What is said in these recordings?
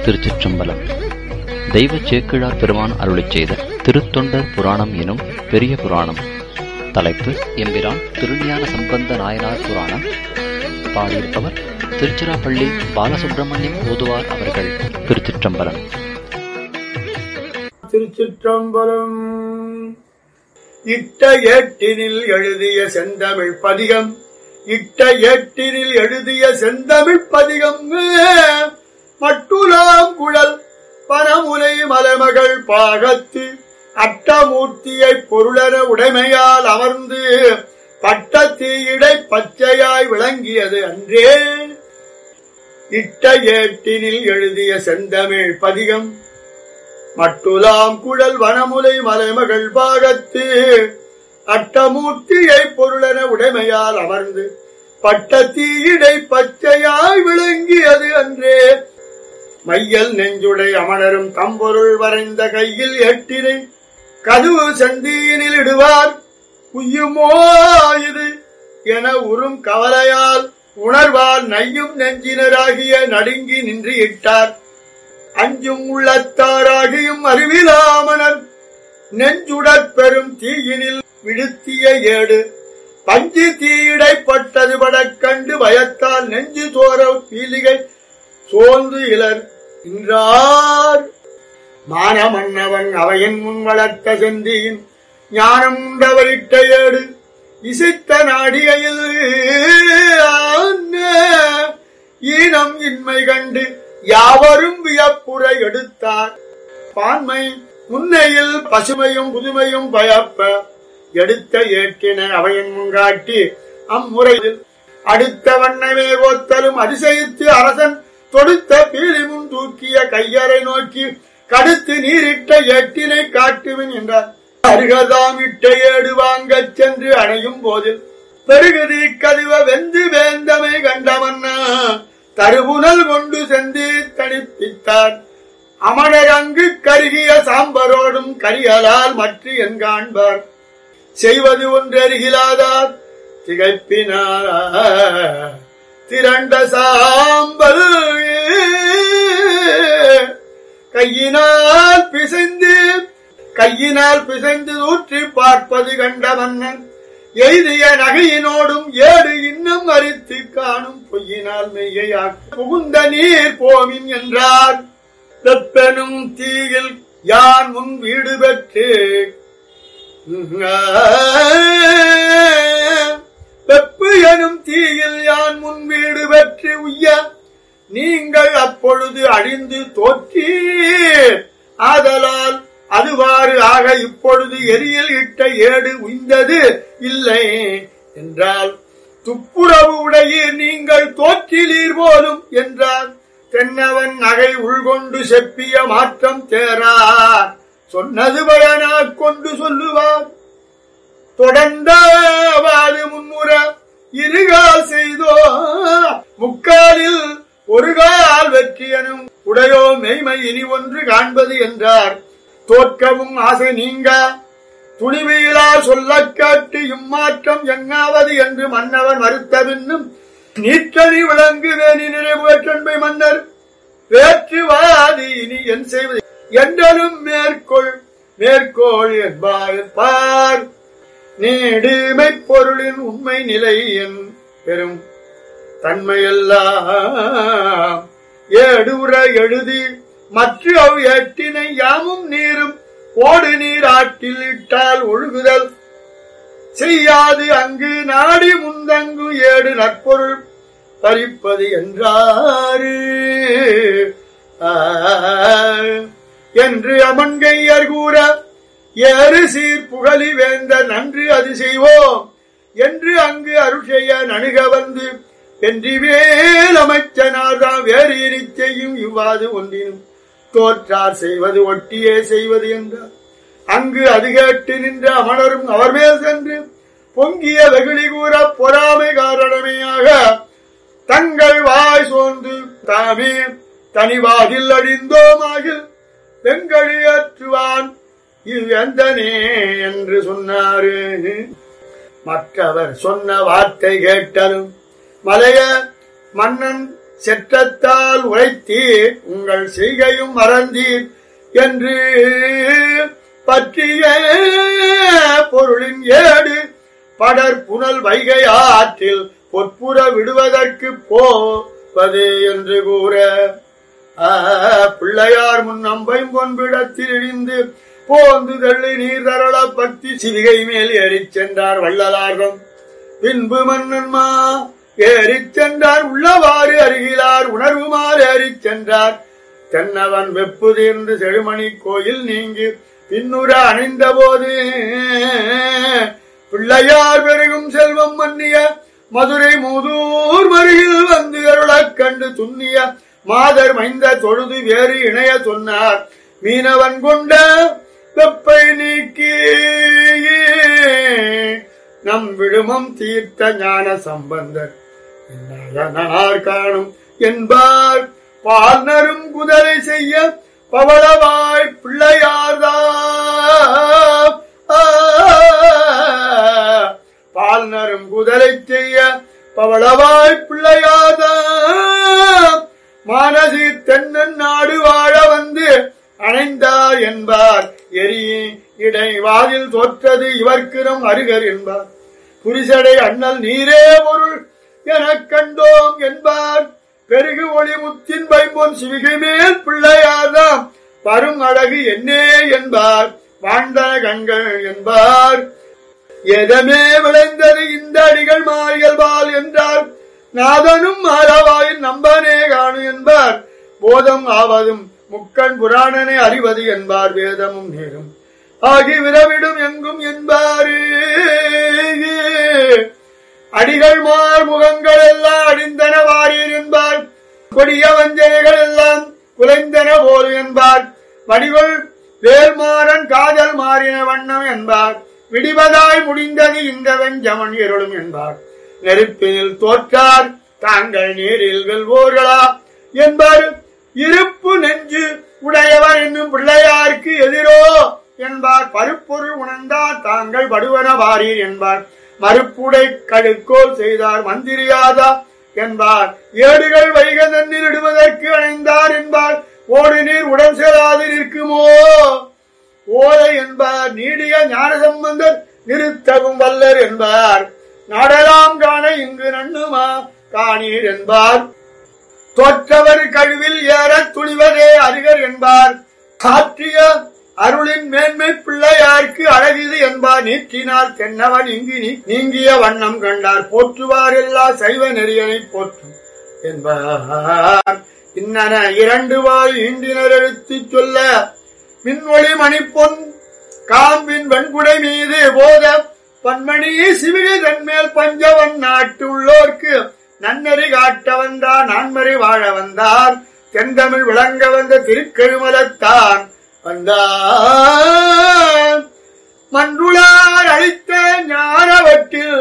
திருச்சிற்றம்பலம் தெய்வ சேக்கிழார் பெருமான் அருளிச் செய்த திருத்தொண்டர் புராணம் எனும் பெரிய புராணம் தலைப்பு எம்பிரான் திருஞான சம்பந்த நாயனார் புராணம் பாடியிருப்பவர் திருச்சிராப்பள்ளி பாலசுப்பிரமணியம் ஓதுவார் அவர்கள் திருச்சிற்றம்பலம் திருச்சிற்றம்பலம் இட்ட ஏட்டினில் எழுதிய செந்தமிழ் பதிகம் இட்ட ஏட்டினில் எழுதிய செந்தமிழ் பதிகம் மட்டுலாம் குழல் பனமுனை மலமகள் பாகத்து அட்டமூர்த்தியை பொருளர உடைமையால் அமர்ந்து பட்ட தீயிடை பச்சையாய் விளங்கியது அன்றே இட்ட ஏட்டினில் எழுதிய செந்தமிழ் பதிகம் மட்டுலாம் குழல் வனமுலை மலைமகள் பாகத்து அட்டமூர்த்தியை பொருளென உடைமையால் அமர்ந்து பட்ட தீயிடை பச்சையாய் விளங்கியது அன்றே மையல் நெஞ்சுடை அமணரும் தம்பொருள் வரைந்த கையில் எட்டினை கதுவு சந்தியினில் இடுவார் உய்யுமோ இது என உறும் கவலையால் உணர்வால் நையும் நெஞ்சினராகிய நடுங்கி நின்று இட்டார் அஞ்சும் உள்ளத்தாராகியும் அறிவிலாமனர் நெஞ்சுடற் பெரும் தீயினில் விடுத்திய ஏடு பஞ்சு தீயிடைப்பட்டது படக் கண்டு பயத்தால் நெஞ்சு சோர பீலிகை சோர்ந்து இலர் என்றார் மானமன்னவன் அவையின் முன் வளர்த்த செந்தியின் ஞானம் உண்டவரிட்ட ஏடு இசைத்த நாடிகையில் ஈனம் இன்மை கண்டு யாவரும் வியப்புற எடுத்தார் பான்மை முன்னையில் பசுமையும் புதுமையும் பயப்ப எடுத்த ஏற்றின அவையின் முன்காட்டி அம்முறையில் அடுத்த வண்ணமே ஓத்தலும் அதிசயித்து அரசன் தொடுத்த பீலி முன் தூக்கிய கையறை நோக்கி கடுத்து நீரிட்ட எட்டினை காட்டுவேன் என்றார் அருகதாம் இட்ட ஏடு வாங்கச் சென்று அணையும் போதில் பெருகுதி கதிவ வெந்து வேந்தமை கண்டமன்னா தருபுனல் கொண்டு சென்று தணிப்பித்தார் அமணர் அங்கு கருகிய சாம்பரோடும் கரியலால் மற்ற என் காண்பார் செய்வது ஒன்றருகிலாதார் திகைப்பினார் திரண்ட சாம்பல் கையினால் பிசைந்து கையினால் பிசைந்து ஊற்றி பார்ப்பது கண்ட மன்னன் எய்திய நகையினோடும் ஏடு இன்னும் அரித்து காணும் பொய்யினால் மெய்யா புகுந்த நீர் போமின் என்றார் வெப்பெனும் தீயில் யான் முன் வீடு பெற்று வெப்பு எனும் தீயில் யான் முன் வீடு பெற்று உய்ய நீங்கள் அப்பொழுது அழிந்து தோற்றி ஆதலால் அதுவாறு ஆக இப்பொழுது எரியில் இட்ட ஏடு உய்ந்தது இல்லை என்றால் துப்புரவு உடையீர் நீங்கள் தோற்றிலீர் போலும் என்றார் தென்னவன் நகை உள்கொண்டு செப்பிய மாற்றம் தேரார் சொன்னது பயனாக் கொண்டு சொல்லுவார் தொடர்ந்தவாறு முன்னுற இருகால் செய்தோ முக்காலில் ஒரு கால் வெற்றியனும் உடையோ மெய்மை இனி ஒன்று காண்பது என்றார் தோற்கவும் ஆசை நீங்க துணிவிலா சொல்லக் காட்டு இம்மாற்றம் எங்காவது என்று மன்னவன் மறுத்த பின்னும் நீற்றணி விளங்கு வேணி நிறைவேற்றன்பை மன்னர் வேற்றுவாதி இனி என் செய்வது என்றலும் மேற்கொள் மேற்கோள் என்பார் பார் நீடுமை பொருளின் உண்மை நிலை என் பெரும் தன்மையெல்லாம் ஏடுற எழுதி மற்ற அவ் எட்டினை யாமும் நீரும் ஓடு நீர் ஆற்றில் இட்டால் ஒழுகுதல் செய்யாது அங்கு நாடி முந்தங்கு ஏடு நற்பொருள் பறிப்பது என்றாரு என்று அமன்கையர் கூற ஏறு சீர் புகழி வேந்த நன்று அது செய்வோம் என்று அங்கு அருள் செய்ய நணுக வந்து வென்றிவேல் அமைச்சனார்தான் வேறு இரு செய்யும் இவ்வாது ஒன்றினும் தோற்றார் செய்வது ஒட்டியே செய்வது என்றார் அங்கு அது கேட்டு நின்ற அமணரும் அவர் மேல் சென்று பொங்கிய வெகுளி கூற பொறாமை காரணமையாக தங்கள் வாய் சோர்ந்து தாமே தனிவாகில் அழிந்தோமாகில் வெங்கழியாற்றுவான் இது எந்தனே என்று சொன்னாரு மற்றவர் சொன்ன வார்த்தை கேட்டலும் மலைய மன்னன் செற்றத்தால் உரைத்தீர் உங்கள் செய்கையும் மறந்தீர் என்று பற்றிய பொருளின் ஏடு படர் புனல் வைகை ஆற்றில் பொற்புற விடுவதற்கு போவது என்று கூற ஆ, பிள்ளையார் முன் நம்பையும் பொன்பிடத்தில் இழிந்து போந்து தள்ளி நீர் தரள பக்தி சிவிகை மேல் ஏறிச் சென்றார் வள்ளலார்தம் பின்பு மன்னன்மா ஏறிச் சென்றார் உள்ளவாறு அருகிலார் உணர்வுமாறு ஏறிச் சென்றார் தென்னவன் வெப்பு தீர்ந்து செழுமணி கோயில் நீங்கி பின்னுர அணிந்த போது பிள்ளையார் பெருகும் செல்வம் மன்னிய மதுரை மூதூர் மருகில் வந்து அருளக் கண்டு துண்ணிய மாதர் மைந்த தொழுது வேறு இணைய சொன்னார் மீனவன் கொண்ட வெப்பை நீக்கி நம் விழுமம் தீர்த்த ஞான சம்பந்தர் நார் காணும் என்பார் பால்னரும் குதிரை செய்ய பவளவாய் பிள்ளையார்தான் பால்னரும் குதிரை செய்ய பவளவாய் பிள்ளையார்தான் மானசி தென்னன் நாடு வாழ வந்து அணைந்தார் என்பார் எரி இடை வாதில் தோற்றது இவர்க்கிறம் அருகர் என்பார் புரிசடை அண்ணல் நீரே பொருள் எனக் கண்டோம் என்பார் பெருகு ஒளி முத்தின் பைம்பொன் சிவிகை மேல் பிள்ளையார்தாம் பரும் அழகு என்னே என்பார் வாழ்ந்தன கண்கள் என்பார் எதமே விளைந்தது இந்த அடிகள் மாறியல்பால் என்றார் நாதனும் மாறவாயின் நம்பனே காணு என்பார் போதம் ஆவதும் முக்கண் புராணனை அறிவது என்பார் வேதமும் நேரும் ஆகி விரவிடும் எங்கும் என்பாரே அடிகள் மார் முகங்கள் எல்லாம் அடிந்தன வாரீர் என்பார் கொடிய வஞ்சனைகள் எல்லாம் குலைந்தன போல் என்பார் வடிவள் வேல்மாறன் காதல் மாறின வண்ணம் என்பார் விடிவதாய் முடிந்தது இந்த வெஞ்சமன் இருளும் என்பார் நெருப்பினில் தோற்றார் தாங்கள் நீரில் வெல்வோர்களா என்பார் இருப்பு நெஞ்சு உடையவர் என்னும் பிள்ளையாருக்கு எதிரோ என்பார் பருப்பொருள் உணர்ந்தார் தாங்கள் படுவன வாரீர் என்பார் மறுப்புடை கடுக்கோல் செய்தார் மந்திரியாதா என்பார் ஏடுகள் வைக தண்ணீர் இடுவதற்கு அணைந்தார் என்பார் ஓடு நீர் உடன் செல்லாது நிற்குமோ ஓலை என்பார் நீடிய ஞான சம்பந்தர் நிறுத்தவும் வல்லர் என்பார் நாடலாம் காண இங்கு நண்ணுமா காணீர் என்பார் தோற்றவர் கழுவில் ஏறத் துணிவதே அருகர் என்பார் காற்றிய அருளின் மேன்மை பிள்ளையார்க்கு அழகிது என்பார் நீற்றினார் தென்னவன் இங்கு நீ- நீங்கிய வண்ணம் கண்டார் போற்றுவார் எல்லா சைவ நெறியனை போற்றும் என்பார் இன்னன இரண்டு வாய் ஈண்டினர் எடுத்துச் சொல்ல மின்ஒளி மணிப்பொன் காம்பின் வெண்குடை மீது போத பன்மணி சிவிகை தன்மேல் பஞ்சவன் நாட்டு உள்ளோர்க்கு நன்னறி காட்ட வந்தார் நான்மறை வாழ வந்தார் தென்தமிழ் விளங்க வந்த திருக்கழுமலத்தான் வந்தார் மன்றுளார் அளித்த ஞானவற்றில்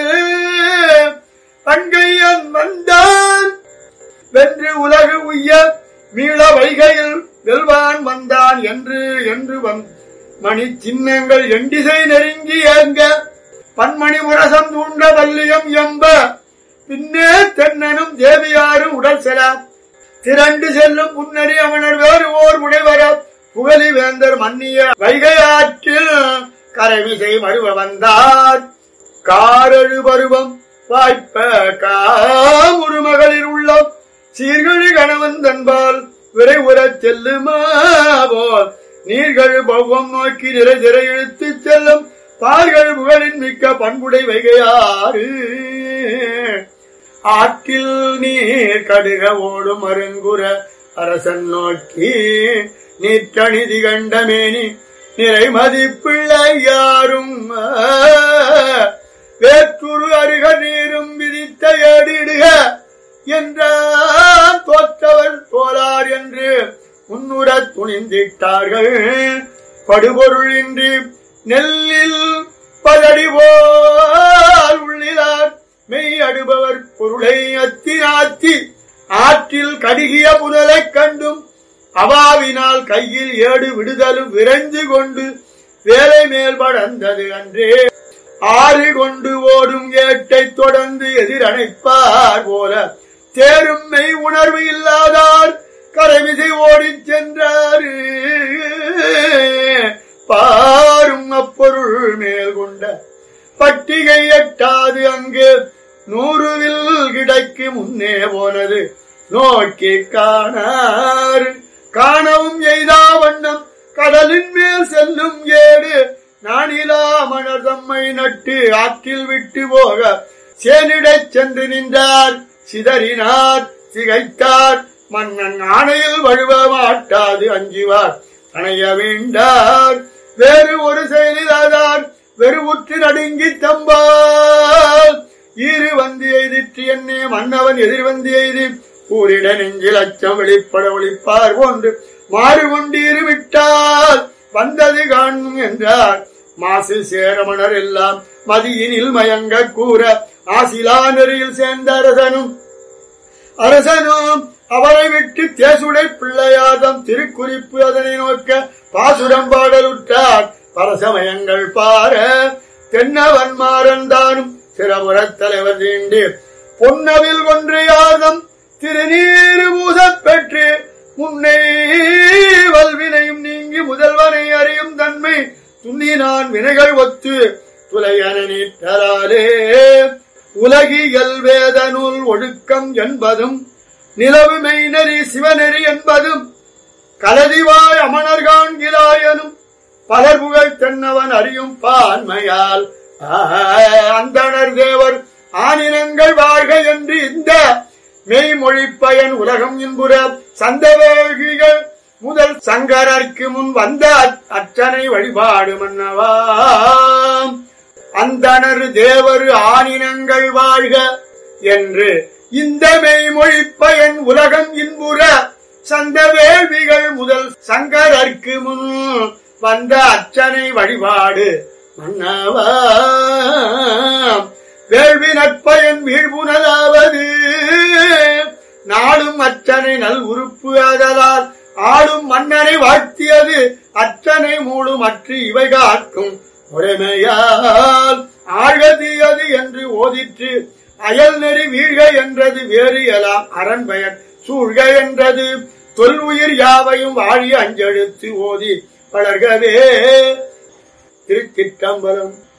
பண்கையன் வந்தான் வென்று உலகு உய்ய மீள வைகையில் வெல்வான் வந்தான் என்று என்று வந் மணி சின்னங்கள் எண்டிசை நெருங்கி ஏங்க பன்மணி முரசம் தூண்ட வல்லியம் எம்ப பின்னே தென்னனும் தேவியாரும் உடல் செல திரண்டு செல்லும் முன்னணி அவனர் வேறு ஓர் உடைவர புகழி வேந்தர் மன்னிய வைகை ஆற்றில் கரைவிசை மறுவ வந்தார் காரழு பருவம் வாய்ப்ப காமுருமகளிர் உள்ளம் சீர்கழி கணவன் தன்பால் விரை உறச் செல்லுமா போல் நீர்கழு பௌவம் நோக்கி நிறை திரை இழுத்துச் செல்லும் பால்கள் புகழின் மிக்க பண்புடை வைகையாறு ஆற்றில் நீர் கடுக ஓடும் அருங்குற அரசன் நோக்கி நீற்றணிதி கண்டமேனி நிறை மதிப்பிள்ளை யாரும் வேற்றுரு அருக நீரும் விதித்த ஏடிடுக என்றான் தோற்றவர் தோலார் என்று முன்னுறத் துணிந்திட்டார்கள் படுபொருள் இன்றி நெல்லில் பதடி போல் உள்ளிலார் மெய் அடுபவர் பொருளை அத்தினாத்தி ஆற்றில் கடுகிய புதலைக் கண்டும் அவாவினால் கையில் ஏடு விடுதலும் விரைந்து கொண்டு வேலை மேல் படர்ந்தது அன்றே ஆறு கொண்டு ஓடும் ஏட்டை தொடர்ந்து எதிரணைப்பார் போல தேரும் மெய் உணர்வு இல்லாதார் கரைவிசை ஓடிச் சென்றார் பாரும் அப்பொருள் மேல் கொண்ட பட்டிகை எட்டாது அங்கு நூறுவில் கிடைக்கு முன்னே போனது நோக்கி காணார் காணவும் எய்தா வண்ணம் கடலின் மேல் செல்லும் ஏடு நானிலா மணர் தம்மை நட்டு ஆற்றில் விட்டு போக சேனிடச் சென்று நின்றார் சிதறினார் சிகைத்தார் மன்னன் ஆணையில் வழுவ மாட்டாது அஞ்சுவார் அணைய வேண்டார் வேறு ஒரு செயலிலாதார் வெறுவுற்று நடுங்கி தம்பால் ஈறு வந்து எய்திற்று என்னே மன்னவன் எதிர் வந்து எய்தி கூறிட நெஞ்சில் அச்சம் வெளிப்பட ஒளிப்பார் போன்று மாறு கொண்டீரு விட்டால் வந்தது காணும் என்றார் மாசு சேரமணர் எல்லாம் மதியினில் மயங்க கூற ஆசிலா நெறியில் சேர்ந்த அரசனும் அரசனும் அவரை விட்டு தேசுடை பிள்ளையாதம் திருக்குறிப்பு அதனை நோக்க பாசுரம் பாடலுற்றார் பரசமயங்கள் பார தென்னவன் மாறந்தானும் சிறபுறத் தலைவர் தீண்டு பொன்னவில் ஒன்றையாதம் திருநீரு பூசப் பெற்று முன்னை வல்வினையும் நீங்கி முதல்வனை அறியும் தன்மை துண்ணினான் வினைகள் ஒத்து துளையன நீட்டராலே உலகியல் வேத நூல் ஒழுக்கம் என்பதும் நிலவு மெய்நெறி சிவநெறி என்பதும் கலதிவாய் அமணர்காண்கிலாயனும் பலர் புகழ் தென்னவன் அறியும் பான்மையால் அந்தணர் தேவர் ஆனினங்கள் வாழ்க என்று இந்த மெய்மொழிப்பயன் உலகம் இன்புற சந்தவேகிகள் முதல் சங்கரர்க்கு முன் வந்த அச்சனை வழிபாடு மன்னவாம் அந்தணர் தேவர் ஆனினங்கள் வாழ்க என்று இந்த மெய்மொழிப்பயன் உலகம் இன்புற சந்த வேள்விகள் முதல் சங்கரர்க்கு முன் வந்த அச்சனை வழிபாடு மன்னவா வேள்வி நற்பயன் வீழ்வுணலாவது நாளும் அச்சனை நல் உறுப்பு ஆதலால் ஆளும் மன்னனை வாழ்த்தியது அச்சனை மூடும் அற்று இவை காக்கும் முறைமையால் ஆழ்கதியது என்று ஓதிற்று அயல் நெறி வீழ்க என்றது வேறு எலாம் அரண்பயன் சூழ்க என்றது தொல் உயிர் யாவையும் வாழி அஞ்செழுத்து ஓதி வளர்கவே திருச்சிற்றம்பலம்